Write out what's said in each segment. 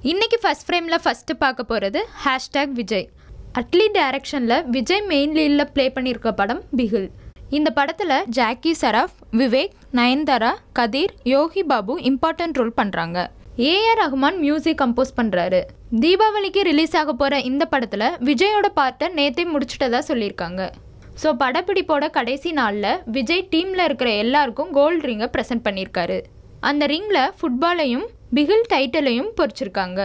இன்னைக்கு ஃபர்ஸ்ட் ஃப்ரேமில் ஃபஸ்ட்டு பார்க்க போகிறது ஹேஷ்டேக் விஜய் அட்லி டைரக்ஷனில் விஜய் மெயின் லீடில் ப்ளே பண்ணியிருக்க படம் பிகில் இந்த படத்தில் ஜாக்கி சராஃப் விவேக் நயன்தாரா கதீர் யோகி பாபு இம்பார்ட்டன்ட் ரோல் பண்ணுறாங்க ஏஆர் ரஹ்மான் மியூசிக் கம்போஸ் பண்ணுறாரு தீபாவளிக்கு ரிலீஸ் ஆக போகிற இந்த படத்தில் விஜயோட பார்ட்டை நேத்தே முடிச்சிட்டதா சொல்லியிருக்காங்க ஸோ படப்பிடிப்போட கடைசி நாளில் விஜய் டீமில் இருக்கிற எல்லாருக்கும் கோல்டு ரிங்கை ப்ரெசென்ட் பண்ணியிருக்காரு அந்த ரிங்கில் ஃபுட்பாலையும் பிகில் டைட்டிலையும் பொறிச்சிருக்காங்க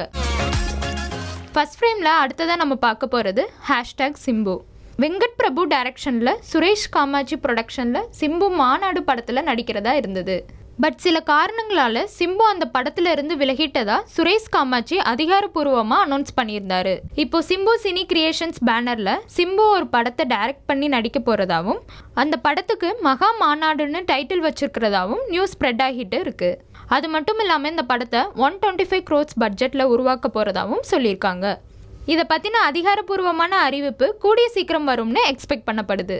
ஃபர்ஸ்ட் ஃப்ரேமில் அடுத்ததாக நம்ம பார்க்க போகிறது ஹேஷ்டேக் சிம்பு வெங்கட் பிரபு டைரக்ஷனில் சுரேஷ் காமாட்சி ப்ரொடக்ஷனில் சிம்பு மாநாடு படத்தில் நடிக்கிறதா இருந்தது பட் சில காரணங்களால் சிம்பு அந்த படத்துல இருந்து விலகிட்டதா சுரேஷ் காமாட்சி அதிகாரப்பூர்வமாக அனௌன்ஸ் பண்ணியிருந்தாரு இப்போ சிம்பு சினி கிரியேஷன்ஸ் பேனரில் சிம்பு ஒரு படத்தை டைரக்ட் பண்ணி நடிக்க போகிறதாவும் அந்த படத்துக்கு மகா மாநாடுன்னு டைட்டில் வச்சிருக்கிறதாவும் நியூஸ் ஸ்ப்ரெட் ஆகிட்டு இருக்கு அது மட்டும் இல்லாமல் இந்த படத்தை ஒன் டுவெண்ட்டி ஃபைவ் க்ரோட்ஸ் பட்ஜெட்டில் உருவாக்க போகிறதாவும் சொல்லியிருக்காங்க இதை பற்றின அதிகாரப்பூர்வமான அறிவிப்பு கூடிய சீக்கிரம் வரும்னு எக்ஸ்பெக்ட் பண்ணப்படுது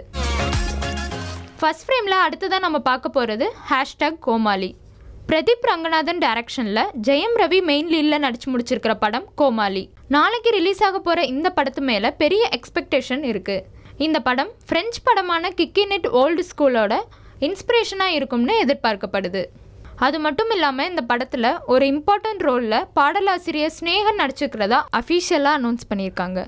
ஃபர்ஸ்ட் ஃப்ரேமில் அடுத்ததாக நம்ம பார்க்க போகிறது ஹேஷ்டேக் கோமாளி பிரதீப் ரங்கநாதன் டைரக்ஷனில் ஜெயம் ரவி மெயின் லீடில் நடிச்சு முடிச்சிருக்கிற படம் கோமாளி நாளைக்கு ரிலீஸ் ஆக போகிற இந்த படத்து மேலே பெரிய எக்ஸ்பெக்டேஷன் இருக்குது இந்த படம் ஃப்ரெஞ்ச் படமான கிக்கினெட் ஓல்டு ஸ்கூலோட இன்ஸ்பிரேஷனாக இருக்கும்னு எதிர்பார்க்கப்படுது அது மட்டும் இல்லாமல் இந்த படத்தில் ஒரு இம்பார்ட்டன்ட் ரோலில் பாடலாசிரியர் ஸ்னேகன் நடிச்சிருக்கிறதா அஃபீஷியலாக அனௌன்ஸ் பண்ணியிருக்காங்க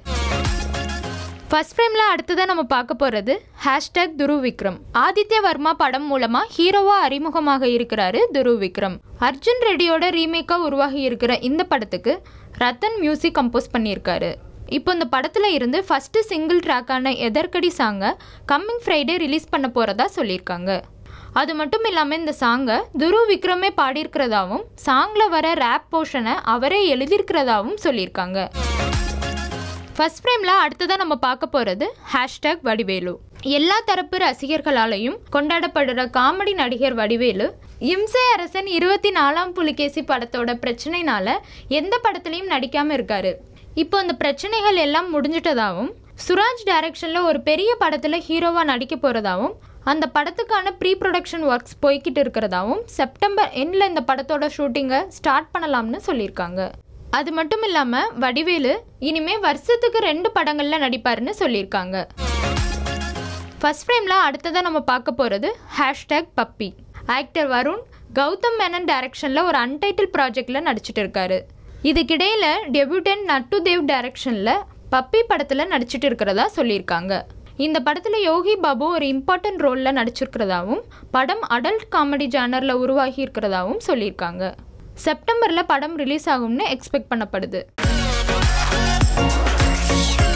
ஃபர்ஸ்ட் ஃப்ரேமில் அடுத்ததாக நம்ம பார்க்க போகிறது ஹேஷ்டேக் துரு விக்ரம் ஆதித்ய வர்மா படம் மூலமாக ஹீரோவாக அறிமுகமாக இருக்கிறாரு துரு விக்ரம் அர்ஜுன் ரெட்டியோட ரீமேக்காக உருவாகி இருக்கிற இந்த படத்துக்கு ரத்தன் மியூசிக் கம்போஸ் பண்ணியிருக்காரு இப்போ இந்த படத்தில் இருந்து ஃபஸ்ட்டு சிங்கிள் ட்ராக்கான எதற்கடி சாங்கை கம்மிங் ஃப்ரைடே ரிலீஸ் பண்ண போகிறதா சொல்லியிருக்காங்க அது மட்டும் இல்லாமல் இந்த சாங்கை துரு விக்ரமே பாடியிருக்கிறதாவும் சாங்கில் வர ரேப் போர்ஷனை அவரே எழுதியிருக்கிறதாவும் சொல்லியிருக்காங்க ஃபர்ஸ்ட் ஃப்ரேமில் அடுத்ததாக நம்ம பார்க்க போகிறது ஹேஷ்டேக் வடிவேலு எல்லா தரப்பு ரசிகர்களாலையும் கொண்டாடப்படுற காமெடி நடிகர் வடிவேலு இம்சை அரசன் இருபத்தி நாலாம் புலிகேசி படத்தோட பிரச்சனைனால எந்த படத்துலையும் நடிக்காமல் இருக்காரு இப்போ இந்த பிரச்சனைகள் எல்லாம் முடிஞ்சிட்டதாகவும் சுராஜ் டைரக்ஷனில் ஒரு பெரிய படத்தில் ஹீரோவாக நடிக்க போகிறதாவும் அந்த படத்துக்கான ப்ரீ ப்ரொடக்ஷன் ஒர்க்ஸ் போய்கிட்டு இருக்கிறதாவும் செப்டம்பர் எண்டில் இந்த படத்தோட ஷூட்டிங்கை ஸ்டார்ட் பண்ணலாம்னு சொல்லியிருக்காங்க அது மட்டும் இல்லாமல் வடிவேலு இனிமே வருஷத்துக்கு ரெண்டு படங்களில் நடிப்பாருன்னு சொல்லியிருக்காங்க ஃபர்ஸ்ட் ஃப்ரேமில் அடுத்ததாக நம்ம பார்க்க போகிறது hashtag puppy actor Varun Gautham Menon டைரக்ஷனில் ஒரு அன்டைட்டில் ப்ராஜெக்டில் நடிச்சிட்டு இருக்காரு இதுக்கிடையில் டெபியூட்டன் நட்டு தேவ் டைரக்ஷனில் பப்பி படத்தில் நடிச்சிட்டு இருக்கிறதா சொல்லியிருக்காங்க இந்த படத்தில் யோகி பாபு ஒரு இம்பார்ட்டன்ட் ரோலில் நடிச்சிருக்கிறதாவும் படம் அடல்ட் காமெடி ஜானரில் உருவாகி இருக்கிறதாவும் சொல்லியிருக்காங்க செப்டம்பரில் படம் ரிலீஸ் ஆகும்னு எக்ஸ்பெக்ட் பண்ணப்படுது